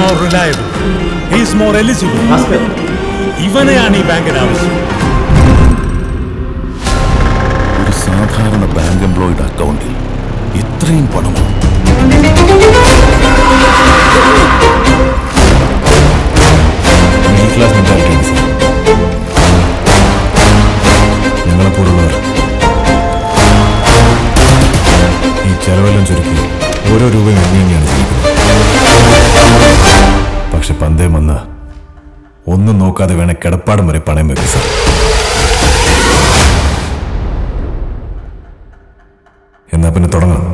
more reliable he's more eligible ഇവനെയാണ് ഈ ബാങ്കിന് ആവശ്യം ഒരു സാധാരണ ബാങ്ക് എംപ്ലോയിയുടെ അക്കൗണ്ടിൽ ഇത്രയും പണമോ മിഡിൽ ക്ലാസ് മെന്റാലിറ്റിയാണ് സാർ ഞങ്ങളെപ്പോലുള്ളവർ ഈ ചെലവെല്ലാം ചുരുക്കി ഓരോ രൂപയും എണ്ണി എണ്ണിയാണ് ജീവിക്കുന്നത് പക്ഷെ പന്തയം വന്ന് ഒന്നും നോക്കാതെ വേണേ കിടപ്പാടം വരെ പണയം വെക്കും സാർ എന്നാ പിന്നെ തുടങ്ങാം